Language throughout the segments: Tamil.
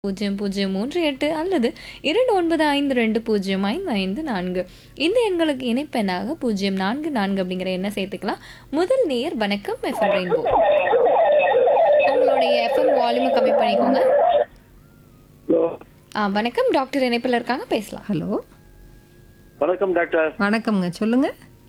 பூஜ்ஜியம் பூஜ்ஜியம் மூன்று எட்டு அல்லது இரண்டு ஒன்பது ஐந்து ரெண்டு பூஜ்ஜியம் ஐந்து ஐந்து நான்கு இந்த எண்களுக்கு இணைப்பெண்ணாக பூஜ்ஜியம் நான்கு நான்கு அப்படிங்கிற எண்ணை சேர்த்துக்கலாம் முதல் நேயர் வணக்கம் எஃப்எம் ரெயின்போ உங்களுடைய எஃப்எம் வால்யூமை கம்மி பண்ணிக்கோங்க ஹலோ ஆ வணக்கம் டாக்டர் இணைப்பில் இருக்காங்க பேசலாம் ஹலோ வணக்கம் டாக்டர் வணக்கம்ங்க சொல்லுங்க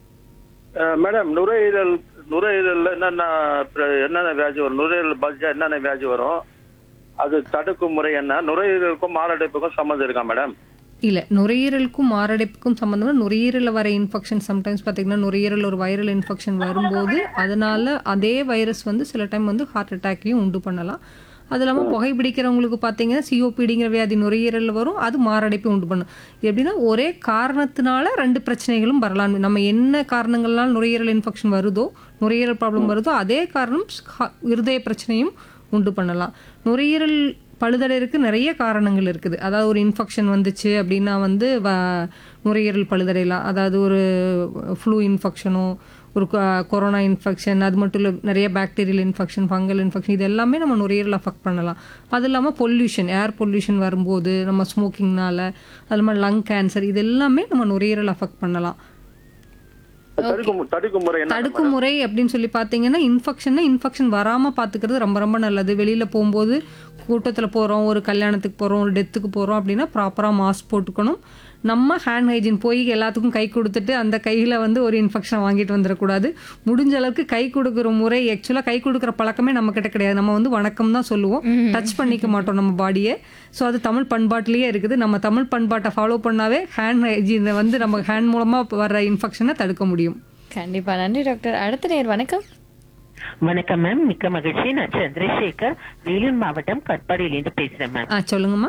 அஹ், மேடம் நுரையீரல் நுரையீரல்ல என்னென்ன பிர- என்னென்ன வியாதி வரும் நுரையீரல் பாதிச்சா என்னென்ன வியாதி வரும் அது தடுக்கும் முறை என்ன நுரையீரலுக்கும் மாரடைப்புக்கும் சம்மந்தம் இருக்கா மேடம் இல்ல நுரையீரலுக்கும் மாரடைப்புக்கும் சம்பந்தமா நுரையீரலில் வர இன்ஃபெக்ஷன் சம்டைம்ஸ் பார்த்தீங்கன்னா நுரையீரல் ஒரு வைரல் இன்ஃபெக்ஷன் வரும்போது அதனால அதே வைரஸ் வந்து சில டைம் வந்து ஹார்ட் அட்டாக்கையும் உண்டு பண்ணலாம் அது இல்லாமல் புகைப்பிடிக்கிறவங்களுக்கு பார்த்தீங்கன்னா சிஓபிடிங்கிற வியாதி நுரையீரலில் வரும் அது மாரடைப்பை உண்டு பண்ணும் இது எப்படின்னா ஒரே காரணத்தினால ரெண்டு பிரச்சனைகளும் வரலாம் நம்ம என்ன காரணங்கள்னால நுரையீரல் இன்ஃபெக்ஷன் வருதோ நுரையீரல் ப்ராப்ளம் வருதோ அதே காரணம் ஹ- இருதய பிரச்சனையும் உண்டு பண்ணலாம் நுரையீரல் பழுதடைறதுக்கு நிறைய காரணங்கள் இருக்குது அதாவது ஒரு இன்ஃபெக்ஷன் வந்துச்சு அப்படின்னா வந்து வ- நுரையீரல் பழுதடையலாம் அதாவது ஒரு ஃப்ளூ இன்ஃபெக்ஷனோ ஒரு கொ- கொரோனா இன்ஃபெக்ஷன் அது மட்டும் இல்லை நிறைய பாக்டீரியல் இன்ஃபெக்ஷன் ஃபங்கல் இன்ஃபெக்ஷன் இது எல்லாமே நம்ம நுரையீரல் அஃபெக்ட் பண்ணலாம் அது இல்லாமல் பொல்யூஷன் ஏர் பொல்யூஷன் வரும்போது நம்ம ஸ்மோக்கிங்னால அது இல்லாமல் லங் கேன்சர் இது எல்லாமே நம்ம நுரையீரல் அஃபெக்ட் பண்ணலாம் தடுக்கும் தடுக்கும் முறை என்ன தடுக்கும் முறை அப்படின்னு சொல்லி பார்த்தீங்கன்னா இன்ஃபெக்ஷன்னா இன்ஃபெக்ஷன் வராமல் பார்த்துக்கிறது ரொம்ப ரொம்ப நல்லது வெளியில் போகும்போது கூட்டத்தில் போகிறோம் ஒரு கல்யாணத்துக்கு போகிறோம் ஒரு டெத்துக்கு போகிறோம் அப்படின்னா ப்ராப்பராக மாஸ்க் போட்டுக்கணும் நம்ம ஹேண்ட் ஹைஜீன் போய் எல்லாத்துக்கும் கை கொடுத்துட்டு அந்த கையில் வந்து ஒரு இன்ஃபெக்ஷன் வாங்கிட்டு வந்துடக்கூடாது முடிஞ்ச அளவுக்கு கை கொடுக்குற முறை ஆக்சுவலாக கை கொடுக்குற பழக்கமே நம்மக்கிட்ட கிடையாது நம்ம வந்து வணக்கம் தான் சொல்லுவோம் டச் பண்ணிக்க மாட்டோம் நம்ம பாடியை ஸோ அது தமிழ் பண்பாட்டிலேயே இருக்குது நம்ம தமிழ் பண்பாட்டை ஃபாலோ பண்ணாவே ஹேண்ட் ஹைஜீனை வந்து நம்ம ஹேண்ட் மூலமாக வர இன்ஃபெக்ஷனை தடுக்க முடியும் கண்டிப்பா நன்றி டாக்டர் அடுத்த நேயர் வணக்கம் வணக்கம் மேம் மிக்க மகிழ்ச்சி நான் சந்திரசேகர் வேலூர் மாவட்டம் கட்பாடியிலேருந்து பேசுறேன் மேம் ஆ சொல்லுங்கம்மா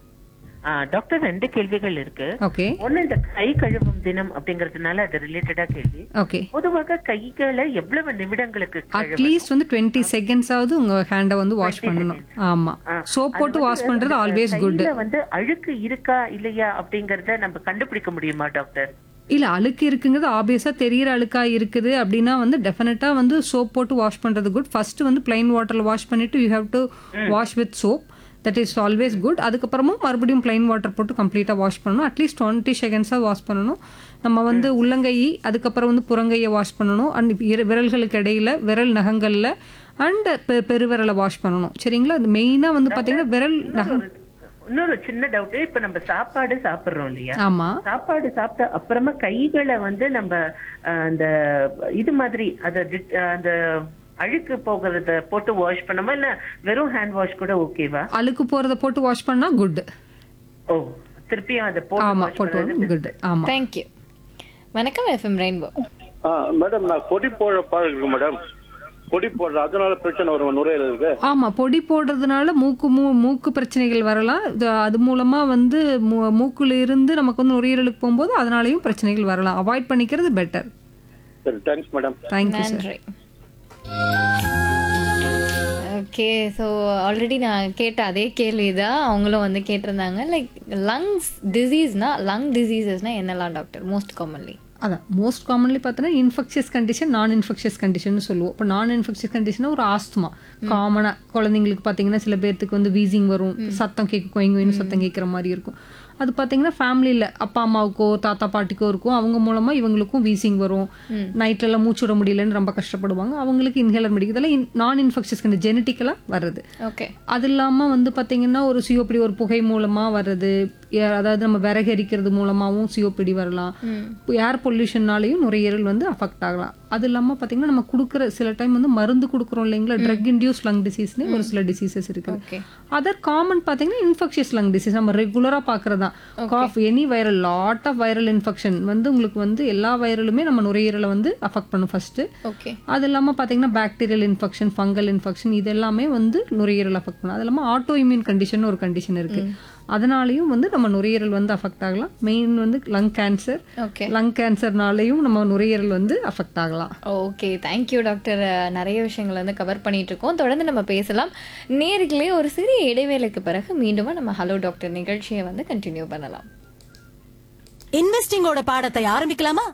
ஆ, டாக்டர் ரெண்டு கேள்விகள் இருக்கு ஓகே ஒண்ணு இந்த கை கழுவும் தினம் அப்படிங்கறதுனால அது ரிலேட்டடா கேள்வி ஓகே பொதுவாக கைகளை எவ்வளவு நிமிடங்களுக்கு கழுவ- அட்லீஸ்ட் வந்து டுவெண்ட்டி செகண்ட்ஸாவது உங்க ஹேண்டை வந்து வாஷ் பண்ணணும் ஆமா ஆ, சோப் அது போட்டு வந்து வாஷ் பண்றது அந்த ஆல்வேஸ் குட் கையில வந்து அழுக்கு இருக்கா இல்லையா அப்படிங்கறத நம்ம கண்டுபிடிக்க முடியுமா டாக்டர் இல்ல அழுக்கு இருக்குங்கிறது ஆப்வியஸா தெரியற அழுக்கா இருக்குது அப்படின்னா வந்து டெஃபினட்டா வந்து சோப் போட்டு வாஷ் பண்றது குட் ஃபர்ஸ்ட் வந்து பிளைன் வாட்டர்ல வாஷ் பண்ணிட்டு you have to wash with soap that is always good அதுக்கப்புறமும் மறுபடியும் பிளைன் வாட்டர் போட்டு கம்ப்ளீட்டாக வாஷ் பண்ணணும் அட்லீஸ்ட் டுவெண்ட்டி செகண்ட்ஸாக வாஷ் பண்ணணும் நம்ம வந்து உள்ளங்கை அதுக்கப்புறம் வந்து புறங்கையை வாஷ் பண்ணணும் அண்ட் விரல்களுக்கு இடையில விரல் நகங்கள்ல அண்ட் பெருவிரலை வாஷ் பண்ணணும் சரிங்களா அது மெயினாக வந்து பார்த்தீங்கன்னா விரல் நகம் இன்னொரு சின்ன டவுட் இப்ப நம்ம சாப்பாடு சாப்பிடுறோம் இல்லையா ஆமா சாப்பாடு சாப்பிட்ட அப்புறமா கைகளை வந்து நம்ம அஹ், அந்த இது மாதிரி அத டிட்- அஹ், அந்த அழுக்கு போகிறத போட்டு வாஷ் பண்ணாம இல்ல வெறும் ஹேண்ட் வாஷ் கூட ஓகேவா அழுக்கு போறத போட்டு வாஷ் பண்ணா குட் ஓ திருப்பியும் அதை போட்டு ஆமா wash போட்டு பண்றது குட் ஆமா தேங்க்யூ வணக்கம் எஃப்எம் ரெயின்போ ஆ, மேடம் நான் பொடி போட பாருக்கு மேடம் பொடி போடுற அதனால பிரச்சனை வரும் நுரையீரலுக்கு ஆமா பொடி போடுறதுனால மூக்கு மூ மூக்கு பிரச்சனைகள் வரலாம் இது அது மூலமா வந்து மூ- மூக்குல இருந்து நமக்கு வந்து நுரையீரலுக்கு போகும்போது அதனாலயும் பிரச்சனைகள் வரலாம் அவாய்ட் பண்ணிக்கிறது பெட்டர் சரி தேங்க்ஸ் மேடம் தேங்க்யூ சார் நன்றி ஓகே ஸோ ஆல்ரெடி நான் கேட்ட அதே கேள்வி தான் அவங்களும் வந்து கேட்டிருந்தாங்க லைக் லங்ஸ் டிசீஸ்னா லங் டிசீசஸ்னா என்னலாம் டாக்டர் மோஸ்ட் காமன்லி அதான் மோஸ்ட் காமன்லி பார்த்தோன்னா infectious condition non infectious condition சொல்லுவோம் இப்போ நான் இன்ஃபெக்ஷியஸ் கண்டிஷன் ஒரு ஆஸ்துமா காமனாக குழந்தைங்களுக்கு பார்த்தீங்கன்னா சில பேர்த்துக்கு வந்து வீசிங் வரும் சத்தம் கேட்கும் கொயங்குன்னு சத்தம் கேட்குற மாதிரி இருக்கும் அது பார்த்தீங்கன்னா ஃபேமிலியில் அப்பா அம்மாவுக்கோ தாத்தா பாட்டிக்கோ இருக்கும் அவங்க மூலமாக இவங்களுக்கும் வீசிங் வரும் நைட்லலாம் மூச்சு விட முடியலன்னு ரொம்ப கஷ்டப்படுவாங்க அவங்களுக்கு இன்ஹேலர் மெடிக்கல் இதெல்லாம் நான் இன்ஃபெக்ஷியஸ் கண்டி ஜெனட்டிக்கலாக வர்றது ஓகே அது இல்லாமல் வந்து பார்த்தீங்கன்னா ஒரு சிஓபிடி ஒரு புகை மூலமாக வர்றது ஏ- அதாவது நம்ம விறகு எரிக்கிறது மூலமாகவும் சிஓபிடி வரலாம் ஏர் பொல்யூஷன்னாலையும் நுரையீரல் வந்து அஃபெக்ட் ஆகலாம் அது இல்லாமல் பார்த்தீங்கன்னா நம்ம கொடுக்குற சில டைம் வந்து மருந்து கொடுக்குறோம் இல்லைங்களா ட்ரக் இன்டியூஸ் லங் டிசீஸ்னு ஒரு சில டிசீசஸ் இருக்குது ஓகே அதர் காமன் பார்த்தீங்கன்னா இன்ஃபெக்ஷியஸ் லங் டிசீஸ் நம்ம ரெகுலராக பார்க்குறது தான் cough any viral lot of viral infection வந்து உங்களுக்கு வந்து எல்லா வைரலுமே நம்ம நுரையீரலை வந்து அஃபெக்ட் பண்ணும் ஃபர்ஸ்ட்டு ஓகே அது இல்லாமல் பார்த்தீங்கன்னா பாக்டீரியல் இன்ஃபெக்ஷன் ஃபங்கல் இன்ஃபெக்ஷன் இது எல்லாமே வந்து நுரையீரல் அஃபெக்ட் பண்ணும் அது இல்லாமல் ஆட்டோ இம்யூன் கண்டிஷன் ஒரு கண்டிஷன் இருக்கு அதனாலையும் வந்து நம்ம நுரையீரல் வந்து அஃபெக்ட் ஆகலாம் மெயின் வந்து லங் கேன்சர் ஓகே லங் கேன்சர்னாலையும் நம்ம நுரையீரல் வந்து அஃபெக்ட் ஆகலாம் ஓகே தேங்க்யூ டாக்டர் நிறைய விஷயங்கள் வந்து கவர் பண்ணிட்டு இருக்கோம் தொடர்ந்து நம்ம பேசலாம் நேர்களே ஒரு சிறிய இடைவேளைக்கு பிறகு மீண்டும் நம்ம ஹலோ டாக்டர் நிகழ்ச்சியை வந்து கண்டினியூ பண்ணலாம் இன்வெஸ்டிங்கோட பாடத்தை ஆரம்பிக்கலாமா